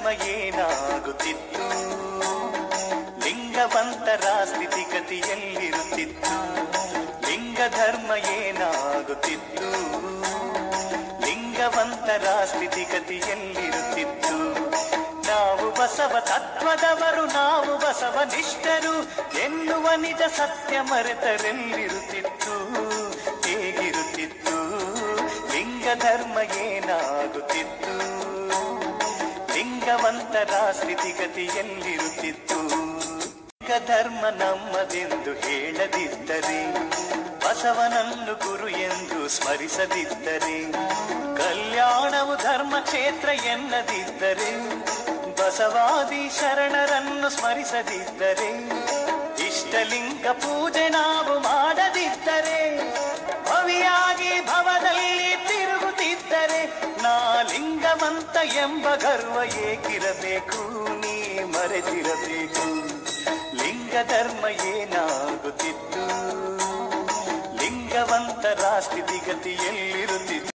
ಏನಾಗುತ್ತಿತ್ತು ಲಿಂಗವಂತರ ಸ್ಥಿತಿಗತಿಯಲ್ಲಿರುತ್ತಿತ್ತು ಲಿಂಗ ಧರ್ಮ ಏನಾಗುತ್ತಿತ್ತು ಲಿಂಗವಂತರ ಸ್ಥಿತಿಗತಿಯಲ್ಲಿರುತ್ತಿತ್ತು ನಾವು ಬಸವ ತತ್ವದವರು ನಾವು ಬಸವ ನಿಷ್ಠರು ಎನ್ನುವ ನಿಜ ಸತ್ಯ ಮರೆತರೆಲ್ಲಿರುತ್ತಿತ್ತು ಹೇಗಿರುತ್ತಿತ್ತು ಲಿಂಗ ಧರ್ಮ ಏನಾಗುತ್ತಿತ್ತು ಲಿಂಗವಂತರ ಸ್ಥಿತಿಗತಿಯಲ್ಲಿರುತ್ತಿತ್ತು ಲಿಂಗ ಧರ್ಮ ನಮ್ಮದೆಂದು ಹೇಳದಿದ್ದರೆ ಬಸವನನ್ನು ಗುರು ಎಂದು ಸ್ಮರಿಸದಿದ್ದರೆ ಕಲ್ಯಾಣವು ಧರ್ಮ ಕ್ಷೇತ್ರ ಎನ್ನದಿದ್ದರೆ ಬಸವಾದಿ ಶರಣರನ್ನು ಸ್ಮರಿಸದಿದ್ದರೆ ಇಷ್ಟಲಿಂಗ ಪೂಜೆ ನಾವು ಮಾಡದಿದ್ದರೆ ಭವಿಯಾಗಿ ಭವದಲ್ಲಿ ತಿರುಗುತ್ತಿದ್ದರೆ ನಾ ಲಿಂಗವಂತ ಎಂಬ ಗರ್ವ ಏಕಿರಬೇಕು ನೀ ಮರೆತಿರಬೇಕು ಲಿಂಗ ಧರ್ಮ ಏನಾಗುತ್ತಿತ್ತು ಲಿಂಗವಂತರ ಸ್ಥಿತಿಗತಿಯಲ್ಲಿರುತ್ತಿತ್ತು